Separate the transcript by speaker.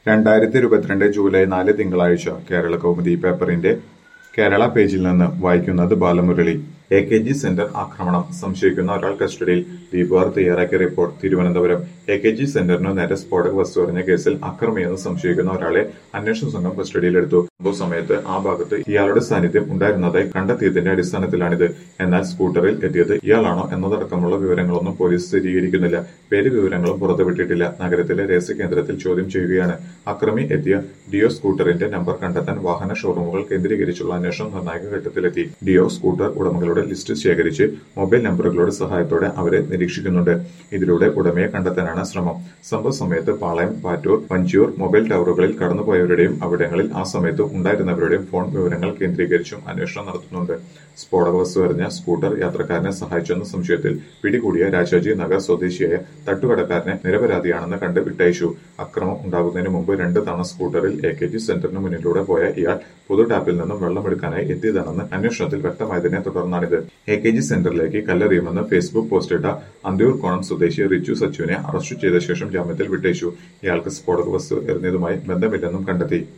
Speaker 1: രണ്ടായിരത്തി ഇരുപത്തിരണ്ട് ജൂലൈ നാല് തിങ്കളാഴ്ച കേരള കൗമുദി പേപ്പറിന്റെ കേരള പേജിൽ നിന്ന് വായിക്കുന്നത് Balamurali A K G centre ആക്രമണം സംശയിക്കുന്ന ഒരാൾ കസ്റ്റഡിയിൽ ദീപുവാർ തയ്യാറാക്കിയ report Thiruvananthapuram A K G സെന്ററിനു നേരെ സ്ഫോടക വസ്തു എറിഞ്ഞ കേസിൽ അക്രമിയെന്ന് സംശയിക്കുന്ന ഒരാളെ അന്വേഷണ സംഘം കസ്റ്റഡിയിലെടുത്തു സംഭവ സമയത്ത് ആ ഭാഗത്ത് ഇയാളുടെ സാന്നിധ്യം ഉണ്ടായിരുന്നതായി കണ്ടെത്തിയതിന്റെ അടിസ്ഥാനത്തിലാണിത് എന്നാൽ സ്കൂട്ടറിൽ എത്തിയത് ഇയാളാണോ എന്നതടക്കമുള്ള വിവരങ്ങളൊന്നും പോലീസ് സ്ഥിരീകരിക്കുന്നില്ല പേര് വിവരങ്ങളും പുറത്തുവിട്ടിട്ടില്ല നഗരത്തിലെ രഹസ്യ കേന്ദ്രത്തിൽ ചോദ്യം ചെയ്യുകയാണ് അക്രമി എത്തിയ ഡിയോ സ്കൂട്ടറിന്റെ നമ്പർ കണ്ടെത്താൻ വാഹന ഷോറൂമുകൾ കേന്ദ്രീകരിച്ചുള്ള അന്വേഷണം നിർണായക ഘട്ടത്തിലെത്തി ഡിയോ സ്കൂട്ടർ ഉടമകളുടെ ലിസ്റ്റ് ശേഖരിച്ച് മൊബൈൽ നമ്പറുകളുടെ സഹായത്തോടെ അവരെ നിരീക്ഷിക്കുന്നുണ്ട് ഇതിലൂടെ ഉടമയെ കണ്ടെത്താനാണ് ശ്രമം സംഭവ സമയത്ത് പാളയം പാറ്റൂർ വഞ്ചിയൂർ മൊബൈൽ ടവറുകളിൽ കടന്നുപോയവരുടെയും അവിടങ്ങളിൽ ആ സമയത്ത് ഉണ്ടായിരുന്നവരുടെയും ഫോൺ വിവരങ്ങൾ കേന്ദ്രീകരിച്ചും അന്വേഷണം നടത്തുന്നുണ്ട് സ്ഫോടക വസ്തു എറിഞ്ഞ സ്കൂട്ടർ യാത്രക്കാരനെ സഹായിച്ചെന്ന സംശയത്തിൽ പിടികൂടിയ രാജാജി നഗർ സ്വദേശിയായ തട്ടുകടക്കാരനെ നിരപരാധിയാണെന്ന് കണ്ട് വിട്ടയച്ചു അക്രമം ഉണ്ടാകുന്നതിന് മുമ്പ് രണ്ട് തവണ സ്കൂട്ടറിൽ എ കെ ജി സെന്ററിന് മുന്നിലൂടെ പോയ ഇയാൾ പൊതു ടാപ്പിൽ നിന്നും വെള്ളമെടുക്കാനായി എത്തിയതാണെന്ന് അന്വേഷണത്തിൽ വ്യക്തമായതിനെ തുടർന്നാണിത് എ കെ ജി സെന്ററിലേക്ക് കല്ലെറിയുമെന്ന് ഫേസ്ബുക്ക് പോസ്റ്റിട്ട അന്തിയൂർ കോണം സ്വദേശി റിച്ചു സച്ചുവിനെ അറസ്റ്റ് ചെയ്ത ശേഷം ജാമ്യത്തിൽ വിട്ടയച്ചു ഇയാൾക്ക് സ്ഫോടക വസ്തു എറിഞ്ഞതുമായി ബന്ധമില്ലെന്നും കണ്ടെത്തി